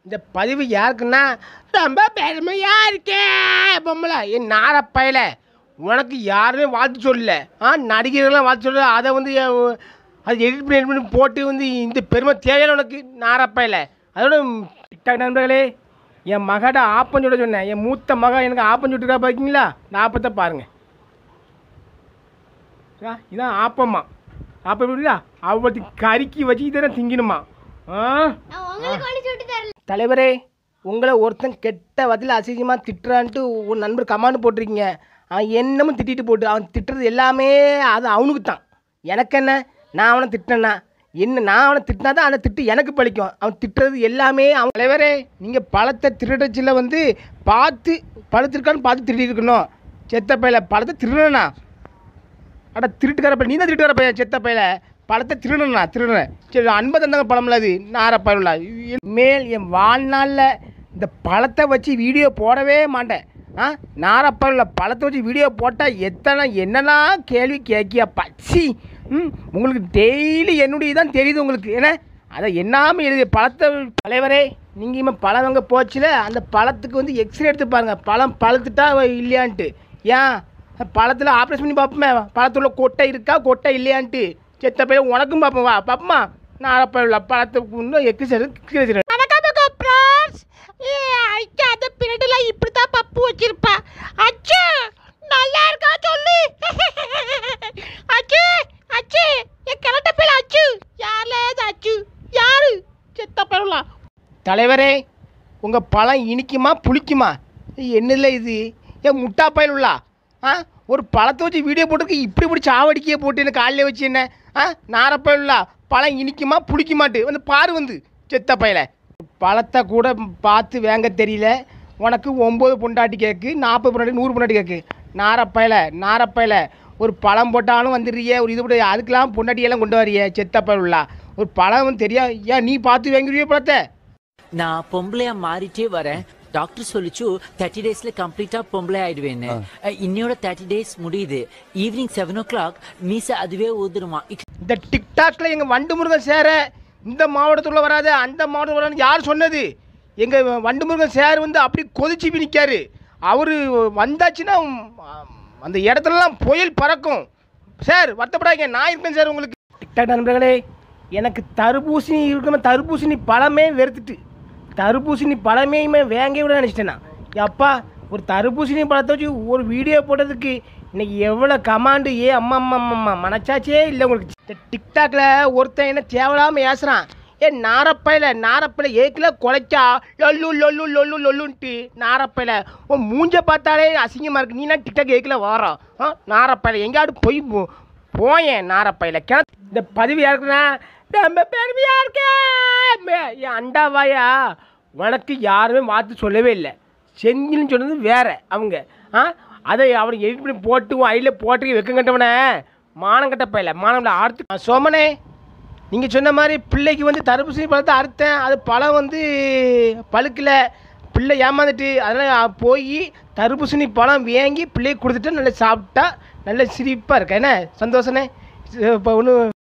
இந்த பதிவு யாருக்குன்னா ரொம்ப பெருமையா இருக்கே பொம்பளை என் நாரப்பயல உனக்கு யாருமே வாழ்த்து சொல்லல ஆ நடிகர்கள்லாம் வாழ்த்து சொல்லல அதை வந்து என் அது எடிட் பண்ணி edit பண்ணி போட்டு வந்து இந்த பெருமை தேவையான உனக்கு நாரப்பயல அதோட டிக்டாக் நண்பர்களே என் மகட ஆப்பம் சொல்ல சொன்னேன் என் மூத்த மக எனக்கு ஆப்பம் சுட்டுருக்கா பார்த்தீங்களா இந்த ஆப்பத்தை பாருங்கள் ஆ, இதான் ஆப்பம்மா ஆப்பம் எப்படியா அவளுக்கு கறிக்கி வச்சு இதை திங்கணுமா ஆ நான் உங்களுக்கு ஒண்ணு சுட்டு தரல தலைவரே உங்களை ஒருத்தன் கெட்ட வதில் அசிங்கமாக திட்டுறான்ட்டு ஒரு நண்பர் கமாண்ட் போட்டிருக்கீங்க அவன் என்னமும் திட்டிட்டு போட்டு அவன் திட்டுறது எல்லாமே அது அவனுக்கு தான் எனக்கு என்ன நான் அவனை திட்டினேன்னா என்ன நான் அவனை திட்டினா தான் அந்த திட்டு எனக்கு பழிக்கும் அவன் திட்டுறது எல்லாமே அவன் தலைவரே நீங்கள் பழத்தை திருடச்சில் வந்து பார்த்து பழுத்திருக்கான்னு பார்த்து திருடி இருக்கணும் செத்த பையில பழத்தை திருடனா அட திருட்டுக்கார பையன் நீ தான் திருட்டுக்கார பையன் செத்த பையில பழத்தை திருடனா திருடுறேன் சரி அன்பை தந்தாங்க பழம்ல அது நாரப்பயல மேல் என் வாழ்நாளில் இந்த பழத்தை வச்சு வீடியோ போடவே மாட்டேன் ஆ நாரப்பயல பழத்தை வச்சு வீடியோ போட்டால் எத்தனை என்னெல்லாம் கேள்வி கேட்கியா பச்சி ம் உங்களுக்கு டெய்லி என்னுடைய தான் தெரியுது உங்களுக்கு ஏன்னா அதை என்னாமல் எழுதிய பழத்தை தலைவரே நீங்கள் இவன் பழம் வாங்க போச்சுல அந்த பழத்துக்கு வந்து எக்ஸ்ரே எடுத்து பாருங்க பழம் பழுத்துட்டா இல்லையான்ட்டு ஏன் பழத்தில் ஆப்ரேஷன் பண்ணி பார்ப்போமே பழத்துல கொட்டை இருக்கா கொட்டை இல்லையான்ட்டு செத்த பையன் உனக்கும் பார்ப்போம் வா பாப்பமா நான் அப்போ பழத்துக்கு இன்னும் எக்ஸ்ரே எக்ஸ்ரே வணக்கம் ஃப்ரெண்ட்ஸ் ஏ ஐயா அந்த பின்னாடில இப்படி தான் பப்பு வச்சிருப்பா அச்சு நல்லா இருக்கா சொல்லு அச்சு அச்சு என் கிளட்ட பேல அச்சு யார்ல இது அச்சு யாரு செத்த பரவலாம் தலைவரே உங்கள் பழம் இனிக்குமா புளிக்குமா என்னல இது ஏன் முட்டா பயல் உள்ளா ஆ ஒரு பழத்தை வச்சு வீடியோ போட்டுருக்கு இப்படி இப்படி சாவடிக்கையே போட்டு என்ன காலையில் வச்சு என்ன ஆ நாரப்பயல் உள்ளா பழம் இனிக்குமா புளிக்குமாட்டு வந்து பாரு வந்து செத்த பயல பழத்தை கூட பார்த்து வாங்க தெரியல உனக்கு ஒம்பது பொண்டாட்டி கேக்கு நாற்பது பொண்டாட்டி நூறு பொண்டாட்டி கேக்கு நாரப்பயல நாரப்பயல ஒரு பழம் போட்டாலும் வந்துடுறியே ஒரு இது போட்டு அதுக்கெல்லாம் பொண்டாட்டியெல்லாம் கொண்டு வரியே செத்த பயல் உள்ளா ஒரு பழம் தெரியா ஏன் நீ பார்த்து வாங்கிடுவிய பழத்தை நான் பொம்பளையா மாறிட்டே வரேன் டாக்டர் சொல்லிச்சு தேர்ட்டி டேஸ்ல கம்ப்ளீட்டா பொம்பளை ஆயிடுவேன்னு அஹ், இன்னையோட தேர்ட்டி டேஸ் முடியுது ஈவினிங் செவன் ஓ கிளாக் மீச அதுவே ஊதுருமா இந்த டிக்டாக்ல எங்க வண்டு முருகன் சேர இந்த மாவட்டத்துக்குள்ள வராது அந்த மாவட்டத்தில் வராது யார் சொன்னது எங்க வண்டு முருகன் சேர் வந்து அப்படி கொதிச்சு போய் நிற்காரு அவர் வந்தாச்சுன்னா உம், அந்த இடத்துலலாம் புயல் பறக்கும் சார் வருத்தப்படாதீங்க நான் இருக்கேன் சார் உங்களுக்கு டிக்டாக் நண்பர்களே எனக்கு தர்பூசணி இருக்கணும் தர்பூசணி பழமே வெறுத்துட்டு தர்பூசணி பழமையுமே வேங்க விட நினச்சிட்டேன் நான் அப்பா ஒரு தர்பூசணி பழத்தை வச்சு ஒரு வீடியோ போட்டதுக்கு இன்னைக்கு எவ்வளோ கமாண்டு ஏ அம்மா அம்மா அம்மா அம்மா மனச்சாச்சே இல்லை உங்களுக்கு இந்த டிக்டாக்ல ஒருத்தன் என்ன தேவையில்லாமல் ஏசுறான் ஏ நாரப்பையில நாரப்பையில ஏக்கில் குலைச்சா லொல்லு லொல்லு லொல்லு லொல்லுன்ட்டு நாரப்பையில உன் மூஞ்ச பார்த்தாலே அசிங்கமாக இருக்கு நீனா டிக்டாக் ஏக்கில் வாரோம் ஆ நாரப்பையில எங்கேயாவது போய் போ- போயேன் நாரப்பையில கிண இந்த பதிவு யாருக்குன்னா ரொம்ப பெருமையா இருக்கேன் மே- என் அண்டாவாயா உனக்கு யாருமே மாற்று சொல்லவே இல்லை செஞ்சில்னு சொன்னது வேற அவங்க ஆ அதை அவனை எடிட் பண்ணி போட்டு உன் ஐயில் போட்டு வெக்கம் கட்டவனே மானம் கட்ட பையில மானம் ஆர்த்து சோமனே நீங்கள் சொன்ன மாதிரி பிள்ளைக்கு வந்து தர்பூசணி பழத்தை அறுத்தேன் அது பழம் வந்து பழுக்கல பிள்ளை ஏமாந்துட்டு அதனால் போய் தர்பூசணி பழம் வாங்கி பிள்ளைக்கு கொடுத்துட்டு நல்லா சாப்பிட்டா நல்ல சிரிப்பாக இருக்கா என்ன சந்தோஷனே இப்போ ஒன்றும்